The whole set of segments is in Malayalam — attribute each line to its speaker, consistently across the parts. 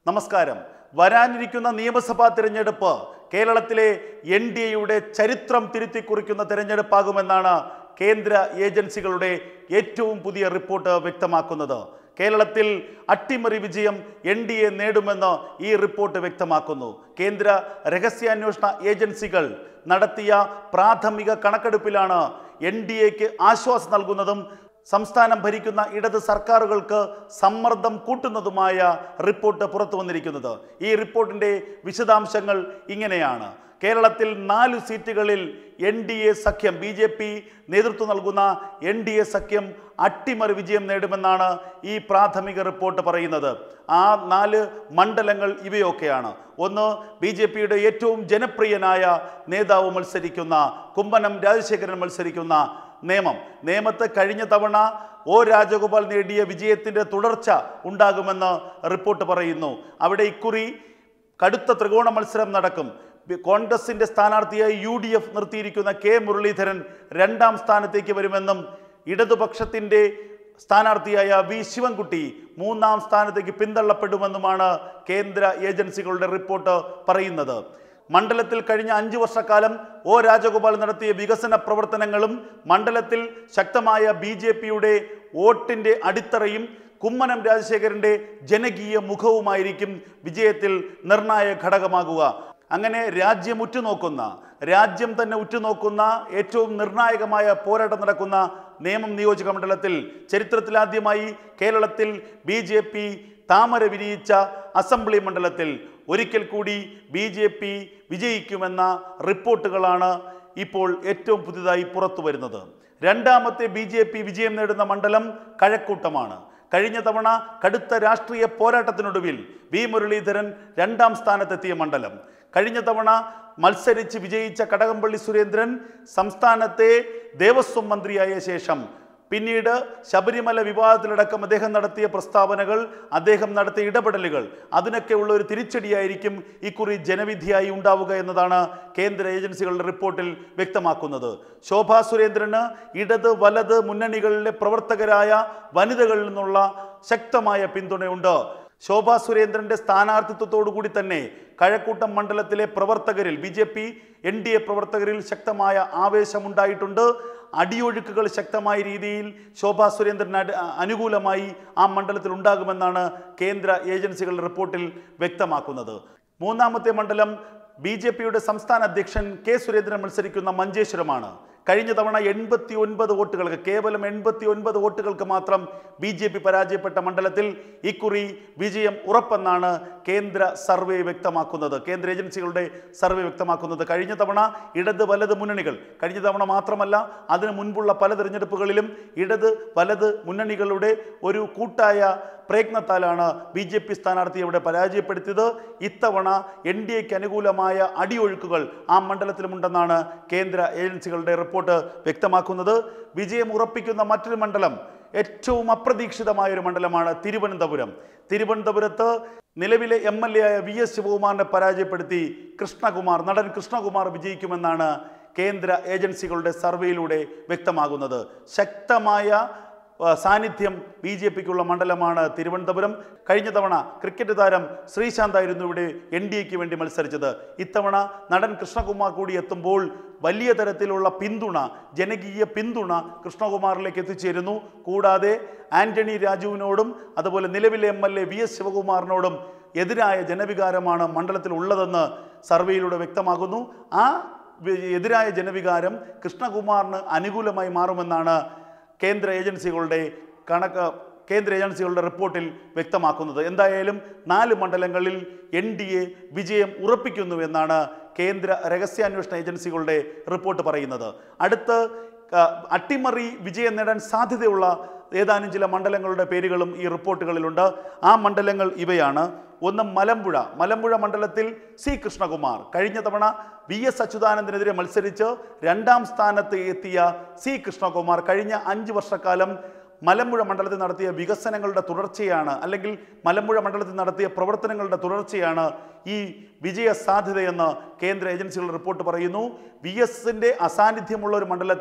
Speaker 1: നമസ്കാരം വരാനിരിക്കുന്ന നിയമസഭാ തിരഞ്ഞെടുപ്പ് കേരളത്തിലെ എൻ ഡി എയുടെ ചരിത്രം തിരുത്തി കുറിക്കുന്ന തിരഞ്ഞെടുപ്പാകുമെന്നാണ് കേന്ദ്ര ഏജൻസികളുടെ ഏറ്റവും പുതിയ റിപ്പോർട്ട് വ്യക്തമാക്കുന്നത് കേരളത്തിൽ അട്ടിമറി വിജയം എൻ ഡി എ നേടുമെന്ന് ഈ റിപ്പോർട്ട് വ്യക്തമാക്കുന്നു കേന്ദ്ര രഹസ്യാന്വേഷണ ഏജൻസികൾ നടത്തിയ പ്രാഥമിക കണക്കെടുപ്പിലാണ് എൻ ഡി എക്ക് ആശ്വാസം നൽകുന്നതും സംസ്ഥാനം ഭരിക്കുന്ന ഇടത് സർക്കാരുകൾക്ക് സമ്മർദ്ദം കൂട്ടുന്നതുമായ റിപ്പോർട്ട് പുറത്തു വന്നിരിക്കുന്നത് ഈ റിപ്പോർട്ടിൻ്റെ വിശദാംശങ്ങൾ ഇങ്ങനെയാണ് കേരളത്തിൽ നാല് സീറ്റുകളിൽ എൻ ഡി എ സഖ്യം ബി ജെ പി നേതൃത്വം നൽകുന്ന എൻ ഡി എ സഖ്യം അട്ടിമറി വിജയം നേടുമെന്നാണ് ഈ പ്രാഥമിക റിപ്പോർട്ട് പറയുന്നത് ആ നാല് മണ്ഡലങ്ങൾ ഇവയൊക്കെയാണ് ഒന്ന് ബി ജെ പിയുടെ ഏറ്റവും ജനപ്രിയനായ നേതാവ് മത്സരിക്കുന്ന കുമ്മനം രാജശേഖരൻ മത്സരിക്കുന്ന നിയമം നേമത്ത് കഴിഞ്ഞ തവണ ഒ രാജഗോപാൽ നേടിയ വിജയത്തിൻ്റെ തുടർച്ച ഉണ്ടാകുമെന്ന് റിപ്പോർട്ട് പറയുന്നു അവിടെ ഇക്കുറി കടുത്ത ത്രികോണ മത്സരം നടക്കും ബി- കോൺഗ്രസിന്റെ സ്ഥാനാർത്ഥിയായി യു ഡി എഫ് നിർത്തിയിരിക്കുന്ന കെ മുരളീധരൻ രണ്ടാം സ്ഥാനത്തേക്ക് വരുമെന്നും ഇടതുപക്ഷത്തിന്റെ സ്ഥാനാർത്ഥിയായ വി ശിവൻകുട്ടി മൂന്നാം സ്ഥാനത്തേക്ക് പിന്തള്ളപ്പെടുമെന്നുമാണ് കേന്ദ്ര ഏജൻസികളുടെ റിപ്പോർട്ട് പറയുന്നത് മണ്ഡലത്തിൽ കഴിഞ്ഞ അഞ്ചു വർഷക്കാലം ഒ രാജഗോപാൽ നടത്തിയ വികസന പ്രവർത്തനങ്ങളും മണ്ഡലത്തിൽ ശക്തമായ ബി ജെ പിയുടെ വോട്ടിന്റെ അടിത്തറയും കുമ്മനം രാജശേഖരന്റെ ജനകീയ മുഖവുമായിരിക്കും വിജയത്തിൽ നിർണായക ഘടകമാകുക അങ്ങനെ രാജ്യം ഉറ്റുനോക്കുന്ന രാജ്യം തന്നെ ഉറ്റുനോക്കുന്ന ഏറ്റവും നിർണായകമായ പോരാട്ടം നടക്കുന്ന നേമം നിയോജക മണ്ഡലത്തിൽ ചരിത്രത്തിലാദ്യമായി കേരളത്തിൽ ബി ജെ പി താമര വിരിയിച്ച അസംബ്ലി മണ്ഡലത്തിൽ ഒരിക്കൽ കൂടി ബി ജെ പി വിജയിക്കുമെന്ന റിപ്പോർട്ടുകളാണ് ഇപ്പോൾ ഏറ്റവും പുതിയതായി പുറത്തു വരുന്നത് രണ്ടാമത്തെ ബി ജെ പി വിജയം നേടുന്ന മണ്ഡലം കഴക്കൂട്ടമാണ് കഴിഞ്ഞ തവണ കടുത്ത രാഷ്ട്രീയ പോരാട്ടത്തിനൊടുവിൽ വി മുരളീധരൻ രണ്ടാം സ്ഥാനത്തെത്തിയ മണ്ഡലം കഴിഞ്ഞ തവണ മത്സരിച്ച് വിജയിച്ച കടകംപള്ളി സുരേന്ദ്രൻ സംസ്ഥാനത്തെ ദേവസ്വം മന്ത്രിയായ ശേഷം പിന്നീട് ശബരിമല വിവാദത്തിലടക്കം അദ്ദേഹം നടത്തിയ പ്രസ്താവനകൾ അദ്ദേഹം നടത്തിയ ഇടപെടലുകൾ അതിനൊക്കെ ഉള്ള ഒരു തിരിച്ചടിയായിരിക്കും ഇക്കുറി ജനവിധിയായി ഉണ്ടാവുക എന്നതാണ് കേന്ദ്ര ഏജൻസികളുടെ റിപ്പോർട്ടിൽ വ്യക്തമാക്കുന്നത് ശോഭാ സുരേന്ദ്രന് ഇടത് വലത് മുന്നണികളിലെ പ്രവർത്തകരായ വനിതകളിൽ നിന്നുള്ള ശക്തമായ പിന്തുണയുണ്ട് ശോഭാ സുരേന്ദ്രന്റെ സ്ഥാനാർത്ഥിത്വത്തോടു കൂടി തന്നെ കഴക്കൂട്ടം മണ്ഡലത്തിലെ പ്രവർത്തകരിൽ B J P N D A പ്രവർത്തകരിൽ ശക്തമായ ആവേശമുണ്ടായിട്ടുണ്ട് അടിയൊഴുക്കുകൾ ശക്തമായ രീതിയിൽ ശോഭാ സുരേന്ദ്രന് അട്- അനുകൂലമായി ആ മണ്ഡലത്തിൽ ഉണ്ടാകുമെന്നാണ് കേന്ദ്ര ഏജൻസികളുടെ റിപ്പോർട്ടിൽ വ്യക്തമാക്കുന്നത് മൂന്നാമത്തെ മണ്ഡലം ബി ജെ പിയുടെ സംസ്ഥാന അധ്യക്ഷൻ കെ സുരേന്ദ്രൻ മത്സരിക്കുന്ന മഞ്ചേശ്വരമാണ് കഴിഞ്ഞ തവണ എൺപത്തി ഒൻപത് വോട്ടുകൾക്ക് കേവലം എൺപത്തി ഒൻപത് വോട്ടുകൾക്ക് മാത്രം ബി ജെ പി പരാജയപ്പെട്ട മണ്ഡലത്തിൽ ഇക്കുറി വിജയം ഉറപ്പെന്നാണ് കേന്ദ്ര സർവേ വ്യക്തമാക്കുന്നത് കേന്ദ്ര ഏജൻസികളുടെ സർവേ വ്യക്തമാക്കുന്നത് കഴിഞ്ഞ തവണ ഇടത് വലത് മുന്നണികൾ കഴിഞ്ഞ തവണ മാത്രമല്ല അതിനു മുൻപുള്ള പല തിരഞ്ഞെടുപ്പുകളിലും ഇടത് വലത് മുന്നണികളുടെ ഒരു കൂട്ടായ പ്രയത്നത്താലാണ് ബി ജെ പി സ്ഥാനാർത്ഥിയെ ഇവിടെ പരാജയപ്പെടുത്തിയത് ഇത്തവണ എൻ ഡി എക്ക് അനുകൂലമായ അടിയൊഴുക്കുകൾ ആ മണ്ഡലത്തിലുമുണ്ടെന്നാണ് കേന്ദ്ര ഏജൻസികളുടെ റിപ്പോർട്ട് വ്യക്തമാക്കുന്നത് വിജയം ഉറപ്പിക്കുന്ന മറ്റൊരു മണ്ഡലം ഏറ്റവും അപ്രതീക്ഷിതമായ ഒരു മണ്ഡലമാണ് തിരുവനന്തപുരം തിരുവനന്തപുരത്ത് നിലവിലെ എം എൽ എ ആയ വി എസ് ശിവകുമാറിനെ പരാജയപ്പെടുത്തി കൃഷ്ണകുമാർ നടൻ കൃഷ്ണകുമാർ വിജയിക്കുമെന്നാണ് കേന്ദ്ര ഏജൻസികളുടെ സർവേയിലൂടെ വ്യക്തമാകുന്നത് ശക്തമായ ആ, സാന്നിധ്യം ബി ജെ പിക്കുള്ള മണ്ഡലമാണ് തിരുവനന്തപുരം കഴിഞ്ഞ തവണ ക്രിക്കറ്റ് താരം ശ്രീശാന്തായിരുന്നു ഇവിടെ എൻ ഡി എക്ക് വേണ്ടി മത്സരിച്ചത് ഇത്തവണ നടൻ കൃഷ്ണകുമാർ കൂടി എത്തുമ്പോൾ വലിയ തരത്തിലുള്ള പിന്തുണ ജനകീയ പിന്തുണ കൃഷ്ണകുമാറിലേക്ക് എത്തിച്ചേരുന്നു കൂടാതെ ആന്റണി രാജുവിനോടും അതുപോലെ നിലവിലെ M L A V S ശിവകുമാറിനോടും എതിരായ ജനവികാരമാണ് മണ്ഡലത്തിൽ ഉള്ളതെന്ന് സർവേയിലൂടെ വ്യക്തമാകുന്നു ആ വി- എതിരായ ജനവികാരം കൃഷ്ണകുമാറിന് അനുകൂലമായി മാറുമെന്നാണ് കേന്ദ്ര ഏജൻസികളുടെ കണക്ക് കേന്ദ്ര ഏജൻസികളുടെ റിപ്പോർട്ടിൽ വ്യക്തമാക്കുന്നത് എന്തായാലും നാല് മണ്ഡലങ്ങളിൽ എൻ ഡി എ വിജയം ഉറപ്പിക്കുന്നു എന്നാണ് കേന്ദ്ര രഹസ്യാന്വേഷണ ഏജൻസികളുടെ റിപ്പോർട്ട് പറയുന്നത് അടുത്ത് ആ, അട്ടിമറി വിജയം നേടാൻ സാധ്യതയുള്ള ഏതാനും ചില മണ്ഡലങ്ങളുടെ പേരുകളും ഈ റിപ്പോർട്ടുകളിലുണ്ട് ആ മണ്ഡലങ്ങൾ ഇവയാണ് ഒന്ന് മലമ്പുഴ മലമ്പുഴ മണ്ഡലത്തിൽ സി കൃഷ്ണകുമാർ കഴിഞ്ഞ തവണ വി എസ് അച്യുതാനന്ദനെതിരെ മത്സരിച്ച് രണ്ടാം സ്ഥാനത്ത് എത്തിയ സി കൃഷ്ണകുമാർ കഴിഞ്ഞ അഞ്ച് വർഷക്കാലം മലമ്പുഴ മണ്ഡലത്തിൽ നടത്തിയ വികസനങ്ങളുടെ തുടർച്ചയാണ് അല്ലെങ്കിൽ മലമ്പുഴ മണ്ഡലത്തിൽ നടത്തിയ പ്രവർത്തനങ്ങളുടെ തുടർച്ചയാണ് ഈ വിജയ സാധ്യതയെന്ന് കേന്ദ്ര ഏജൻസികളുടെ റിപ്പോർട്ട് പറയുന്നു വി എസിൻ്റെ അസാന്നിധ്യമുള്ള ഒരു മണ്ഡലത്തിൽ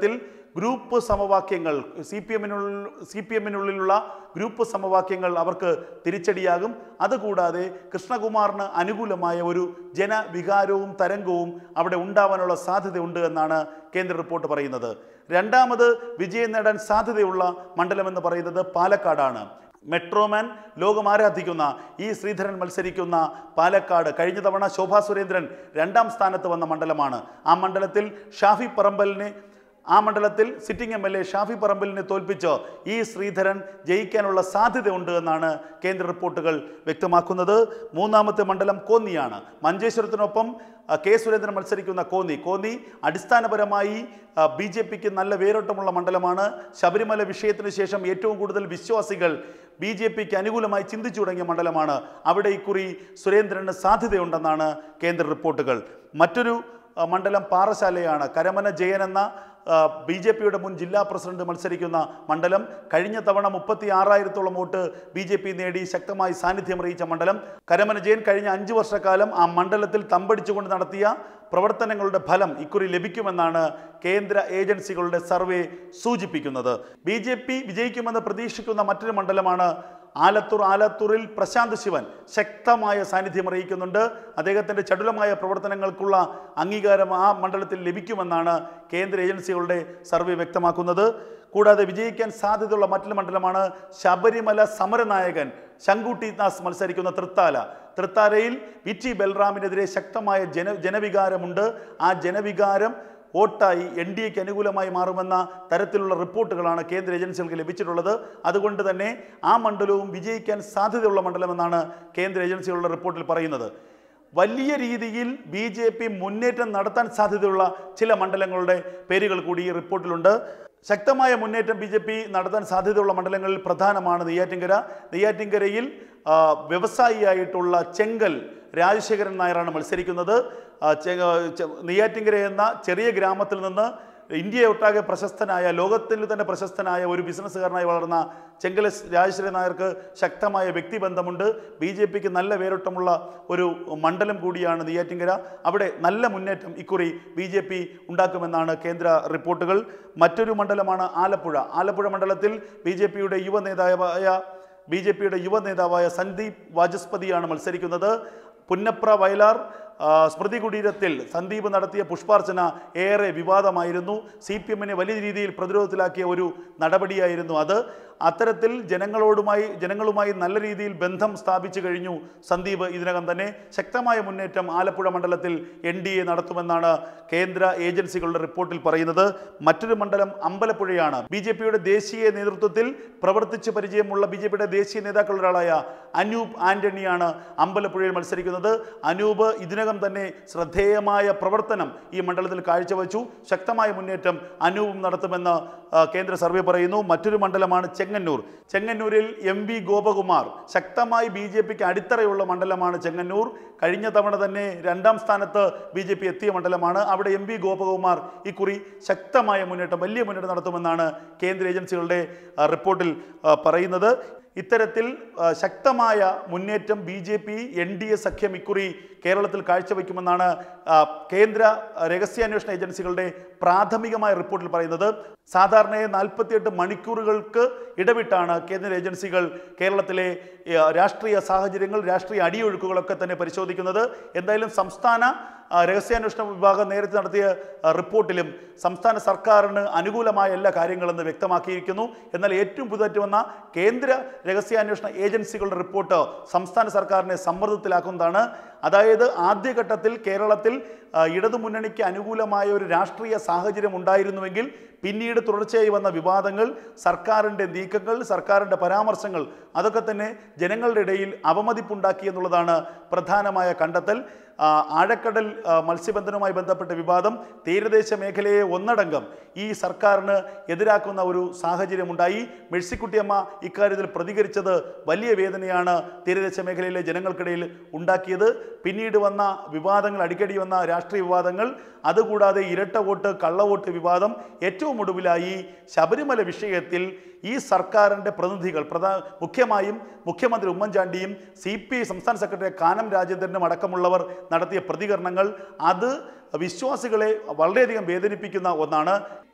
Speaker 1: ഗ്രൂപ്പ് സമവാക്യങ്ങൾ സി പി എമ്മിനുള്ളിൽ സി പി എമ്മിനുള്ളിലുള്ള ഗ്രൂപ്പ് സമവാക്യങ്ങൾ അവർക്ക് തിരിച്ചടിയാകും അതുകൂടാതെ കൃഷ്ണകുമാറിന് അനുകൂലമായ ഒരു ജനവികാരവും തരംഗവും അവിടെ ഉണ്ടാവാനുള്ള സാധ്യതയുണ്ട് എന്നാണ് കേന്ദ്ര റിപ്പോർട്ട് പറയുന്നത് രണ്ടാമത് വിജയം നേടാൻ സാധ്യതയുള്ള മണ്ഡലം എന്ന് പറയുന്നത് പാലക്കാടാണ് മെട്രോമാൻ ലോകം ആരാധിക്കുന്ന ഈ ശ്രീധരൻ മത്സരിക്കുന്ന പാലക്കാട് കഴിഞ്ഞ തവണ ശോഭാ സുരേന്ദ്രൻ രണ്ടാം സ്ഥാനത്ത് വന്ന മണ്ഡലമാണ് ആ മണ്ഡലത്തിൽ ഷാഫി പറമ്പലിനെ ആ മണ്ഡലത്തിൽ sitting M L A Shafi പറമ്പലിനെ തോൽപ്പിച്ച് ഈ ശ്രീധരൻ ജയിക്കാനുള്ള സാധ്യതയുണ്ട് എന്നാണ് കേന്ദ്ര റിപ്പോർട്ടുകൾ വ്യക്തമാക്കുന്നത് മൂന്നാമത്തെ മണ്ഡലം കോന്നിയാണ് മഞ്ചേശ്വരത്തിനൊപ്പം ആ, കെ സുരേന്ദ്രൻ മത്സരിക്കുന്ന കോന്നി കോന്നി അടിസ്ഥാനപരമായി ബി ജെ പിക്ക് നല്ല വേരോട്ടമുള്ള മണ്ഡലമാണ് ശബരിമല വിഷയത്തിന് ശേഷം ഏറ്റവും കൂടുതൽ വിശ്വാസികൾ ബി ജെ പിക്ക് അനുകൂലമായി ചിന്തിച്ചു തുടങ്ങിയ മണ്ഡലമാണ് അവിടെ ഇക്കുറി സുരേന്ദ്രന് സാധ്യതയുണ്ടെന്നാണ് കേന്ദ്ര റിപ്പോർട്ടുകൾ മറ്റൊരു ആ, മണ്ഡലം പാറശാലയാണ് കരമന ജയൻ എന്ന ബി ജെ പിയുടെ മുൻ ജില്ലാ പ്രസിഡന്റ് മത്സരിക്കുന്ന മണ്ഡലം കഴിഞ്ഞ തവണ മുപ്പത്തി ആറായിരത്തോളം വോട്ട് ബി ജെ പി നേടി ശക്തമായി സാന്നിധ്യം അറിയിച്ച മണ്ഡലം കരമന ജയൻ കഴിഞ്ഞ അഞ്ച് വർഷക്കാലം ആ മണ്ഡലത്തിൽ തമ്പടിച്ചുകൊണ്ട് നടത്തിയ പ്രവർത്തനങ്ങളുടെ ഫലം ഇക്കുറി ലഭിക്കുമെന്നാണ് കേന്ദ്ര ഏജൻസികളുടെ സർവേ സൂചിപ്പിക്കുന്നത് ബി ജെ പി വിജയിക്കുമെന്ന് പ്രതീക്ഷിക്കുന്ന മറ്റൊരു മണ്ഡലമാണ് ആലത്തൂർ ആലത്തൂരിൽ പ്രശാന്ത് ശിവൻ ശക്തമായ സാന്നിധ്യം അറിയിക്കുന്നുണ്ട് അദ്ദേഹത്തിൻ്റെ ചടുലമായ പ്രവർത്തനങ്ങൾക്കുള്ള അംഗീകാരം ആ മണ്ഡലത്തിൽ ലഭിക്കുമെന്നാണ് കേന്ദ്ര ഏജൻസികളുടെ സർവേ വ്യക്തമാക്കുന്നത് കൂടാതെ വിജയിക്കാൻ സാധ്യതയുള്ള മറ്റൊരു മണ്ഡലമാണ് ശബരിമല സമരനായകൻ ശങ്കുട്ടി ദാസ് മത്സരിക്കുന്ന തൃത്താല തൃത്താലയിൽ വി ടി ബൽറാമിനെതിരെ ശക്തമായ ജന ജനവികാരമുണ്ട് ആ ജനവികാരം വോട്ടായി എൻ ഡി എക്ക് അനുകൂലമായി മാറുമെന്ന തരത്തിലുള്ള റിപ്പോർട്ടുകളാണ് കേന്ദ്ര ഏജൻസികൾക്ക് ലഭിച്ചിട്ടുള്ളത് അതുകൊണ്ട് തന്നെ ആ മണ്ഡലവും വിജയിക്കാൻ സാധ്യതയുള്ള മണ്ഡലമെന്നാണ് കേന്ദ്ര ഏജൻസികളുടെ റിപ്പോർട്ടിൽ പറയുന്നത് വലിയ രീതിയിൽ ബി ജെ പി മുന്നേറ്റം നടത്താൻ സാധ്യതയുള്ള ചില മണ്ഡലങ്ങളുടെ പേരുകൾ കൂടി ഈ റിപ്പോർട്ടിലുണ്ട് ശക്തമായ മുന്നേറ്റം ബി ജെ പി നടത്താൻ സാധ്യതയുള്ള മണ്ഡലങ്ങളിൽ പ്രധാനമാണ് നെയ്യാറ്റിൻകര നെയ്യാറ്റിൻകരയിൽ ആ, വ്യവസായിയായിട്ടുള്ള ചെങ്കൽ രാജശേഖരൻ നായരാണ് മത്സരിക്കുന്നത് ആ, ചെ- ചെ- നെയ്യാറ്റിൻകര എന്ന ചെറിയ ഗ്രാമത്തിൽ നിന്ന് ഇന്ത്യയെ ഒട്ടാകെ പ്രശസ്തനായ ലോകത്തിൽ തന്നെ പ്രശസ്തനായ ഒരു ബിസിനസ്സുകാരനായി വളർന്ന ചെങ്കൽ രാജശ്രീ നായർക്ക് ശക്തമായ വ്യക്തിബന്ധമുണ്ട് ബി ജെ പിക്ക് നല്ല വേരോട്ടമുള്ള ഒരു മണ്ഡലം കൂടിയാണ് നെയ്യാറ്റിൻകര അവിടെ നല്ല മുന്നേറ്റം ഇക്കുറി ബി ജെ പി ഉണ്ടാക്കുമെന്നാണ് കേന്ദ്ര റിപ്പോർട്ടുകൾ മറ്റൊരു മണ്ഡലമാണ് ആലപ്പുഴ ആലപ്പുഴ മണ്ഡലത്തിൽ ബി ജെ പിയുടെ യുവ നേതാവായ ബി ജെ പിയുടെ യുവ നേതാവായ സന്ദീപ് വാചസ്പതിയാണ് മത്സരിക്കുന്നത് പുന്നപ്ര വയലാർ ആ, സ്മൃതി കുടീരത്തിൽ സന്ദീപ് നടത്തിയ പുഷ്പാർച്ചന ഏറെ വിവാദമായിരുന്നു സി പി എമ്മിനെ വലിയ രീതിയിൽ പ്രതിരോധത്തിലാക്കിയ ഒരു നടപടിയായിരുന്നു അത് അത്തരത്തിൽ ജനങ്ങളോടുമായി ജനങ്ങളുമായി നല്ല രീതിയിൽ ബന്ധം സ്ഥാപിച്ചു കഴിഞ്ഞു സന്ദീപ് ഇതിനകം തന്നെ ശക്തമായ മുന്നേറ്റം ആലപ്പുഴ മണ്ഡലത്തിൽ എൻ ഡി എ നടത്തുമെന്നാണ് കേന്ദ്ര ഏജൻസികളുടെ റിപ്പോർട്ടിൽ പറയുന്നത് മറ്റൊരു മണ്ഡലം അമ്പലപ്പുഴയാണ് ബി ജെ പിയുടെ ദേശീയ നേതൃത്വത്തിൽ പ്രവർത്തിച്ച് പരിചയമുള്ള ബി ജെ പിയുടെ ദേശീയ നേതാക്കളിൽ ഒരാളായ അനൂപ് ആന്റണിയാണ് അമ്പലപ്പുഴയിൽ മത്സരിക്കുന്നത് അനൂപ് ഇതിനകം തന്നെ ശ്രദ്ധേയമായ പ്രവർത്തനം ഈ മണ്ഡലത്തിൽ കാഴ്ചവെച്ചു ശക്തമായ മുന്നേറ്റം അനൂപും നടത്തുമെന്ന് ആ, കേന്ദ്ര സർവേ പറയുന്നു മറ്റൊരു മണ്ഡലമാണ് ചെങ്ങന്നൂർ ചെങ്ങന്നൂരിൽ എം വി ഗോപകുമാർ ശക്തമായി ബി ജെ പിക്ക് അടിത്തറയുള്ള മണ്ഡലമാണ് ചെങ്ങന്നൂർ കഴിഞ്ഞ തവണ തന്നെ രണ്ടാം സ്ഥാനത്ത് ബി ജെ പി എത്തിയ മണ്ഡലമാണ് അവിടെ എം വി ഗോപകുമാർ ഇക്കുറി ശക്തമായ മുന്നേറ്റം വലിയ മുന്നേറ്റം നടത്തുമെന്നാണ് കേന്ദ്ര ഏജൻസികളുടെ ആ, റിപ്പോർട്ടിൽ ആ, പറയുന്നത് ഇത്തരത്തിൽ ആ, ശക്തമായ മുന്നേറ്റം B J P N D A സഖ്യം ഇക്കുറി കേരളത്തിൽ കാഴ്ചവെക്കുമെന്നാണ് ആ, കേന്ദ്ര രഹസ്യാന്വേഷണ ഏജൻസികളുടെ പ്രാഥമികമായ റിപ്പോർട്ടിൽ പറയുന്നത് സാധാരണയായി നാൽപ്പത്തിയെട്ട് മണിക്കൂറുകൾക്ക് ഇടവിട്ടാണ് കേന്ദ്ര ഏജൻസികൾ കേരളത്തിലെ ആ, രാഷ്ട്രീയ സാഹചര്യങ്ങൾ രാഷ്ട്രീയ അടിയൊഴുക്കുകളൊക്കെ തന്നെ പരിശോധിക്കുന്നത് എന്തായാലും സംസ്ഥാന ആ, രഹസ്യാന്വേഷണ വിഭാഗം നേരത്തെ നടത്തിയ ആ, റിപ്പോർട്ടിലും സംസ്ഥാന സർക്കാരിന് അനുകൂലമായ എല്ലാ കാര്യങ്ങളെന്ന് വ്യക്തമാക്കിയിരിക്കുന്നു എന്നാൽ ഏറ്റവും പുതുതായിട്ട് വന്ന കേന്ദ്ര രഹസ്യാന്വേഷണ ഏജൻസികളുടെ റിപ്പോർട്ട് സംസ്ഥാന സർക്കാരിനെ സമ്മർദ്ദത്തിലാക്കുന്നതാണ് അതായത് ആദ്യഘട്ടത്തിൽ കേരളത്തിൽ ആ, ഇടതുമുന്നണിക്ക് അനുകൂലമായ ഒരു രാഷ്ട്രീയ സാഹചര്യം ഉണ്ടായിരുന്നുവെങ്കിൽ പിന്നീട് തുടർച്ചയായി വന്ന വിവാദങ്ങൾ സർക്കാരിൻ്റെ നീക്കങ്ങൾ സർക്കാരിൻ്റെ പരാമർശങ്ങൾ അതൊക്കെ തന്നെ ജനങ്ങളുടെ ഇടയിൽ അവമതിപ്പുണ്ടാക്കി എന്നുള്ളതാണ് പ്രധാനമായ കണ്ടെത്തൽ ആ, ആഴക്കടൽ ആ, മത്സ്യബന്ധനവുമായി ബന്ധപ്പെട്ട വിവാദം തീരദേശ മേഖലയെ ഒന്നടങ്കം ഈ സർക്കാരിന് എതിരാക്കുന്ന ഒരു സാഹചര്യമുണ്ടായി മെഴ്സിക്കുട്ടിയമ്മ ഇക്കാര്യത്തിൽ പ്രതികരിച്ചത് വലിയ വേദനയാണ് തീരദേശ മേഖലയിലെ ജനങ്ങൾക്കിടയിൽ ഉണ്ടാക്കിയത് പിന്നീട് വന്ന വിവാദങ്ങൾ അടിക്കടി വന്ന രാഷ്ട്രീയ വിവാദങ്ങൾ അതുകൂടാതെ ഇരട്ട വോട്ട് കള്ളവോട്ട് വിവാദം ഏറ്റവും ഒടുവിലായി ശബരിമല വിഷയത്തിൽ ഈ സർക്കാരിൻ്റെ പ്രതിനിധികൾ പ്രധാ മുഖ്യമായും മുഖ്യമന്ത്രി ഉമ്മൻചാണ്ടിയും സി പി ഐ സംസ്ഥാന സെക്രട്ടറി കാനം രാജേന്ദ്രനും അടക്കമുള്ളവർ നടത്തിയ പ്രതികരണങ്ങൾ അത് വിശ്വാസികളെ വളരെയധികം വേദനിപ്പിക്കുന്ന ഒന്നാണ്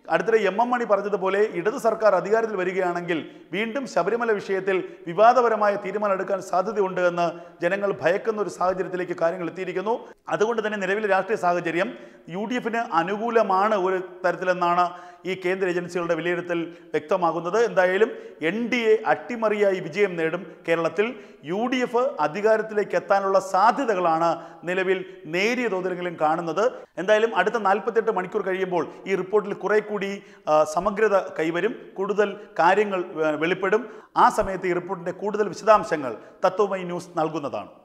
Speaker 1: അടുത്തിടെ എം എം മണി പറഞ്ഞതുപോലെ ഇടത് സർക്കാർ അധികാരത്തിൽ വരികയാണെങ്കിൽ വീണ്ടും ശബരിമല വിഷയത്തിൽ വിവാദപരമായ തീരുമാനം എടുക്കാൻ സാധ്യതയുണ്ട് എന്ന് ജനങ്ങൾ ഭയക്കുന്ന ഒരു സാഹചര്യത്തിലേക്ക് കാര്യങ്ങൾ എത്തിയിരിക്കുന്നു അതുകൊണ്ട് തന്നെ നിലവിലെ രാഷ്ട്രീയ സാഹചര്യം യു ഡി എഫിന് അനുകൂലമാണ് ഒരു തരത്തിലെന്നാണ് ഈ കേന്ദ്ര ഏജൻസികളുടെ വിലയിരുത്തൽ വ്യക്തമാകുന്നത് എന്തായാലും എൻ ഡി എ അട്ടിമറിയായി വിജയം നേടും കേരളത്തിൽ യു ഡി എഫ് അധികാരത്തിലേക്ക് എത്താനുള്ള സാധ്യതകളാണ് നിലവിൽ നേരിയ തോതിലെങ്കിലും കാണുന്നത് എന്തായാലും അടുത്ത നാൽപ്പത്തെട്ട് മണിക്കൂർ കഴിയുമ്പോൾ ഈ റിപ്പോർട്ടിൽ കുറെ കൂടി ആ, സമഗ്രത കൈവരും കൂടുതൽ കാര്യങ്ങൾ ആ, വെളിപ്പെടും ആ സമയത്ത് ഈ റിപ്പോർട്ടിൻ്റെ കൂടുതൽ വിശദാംശങ്ങൾ തത്വമൈ ന്യൂസ് നൽകുന്നതാണ്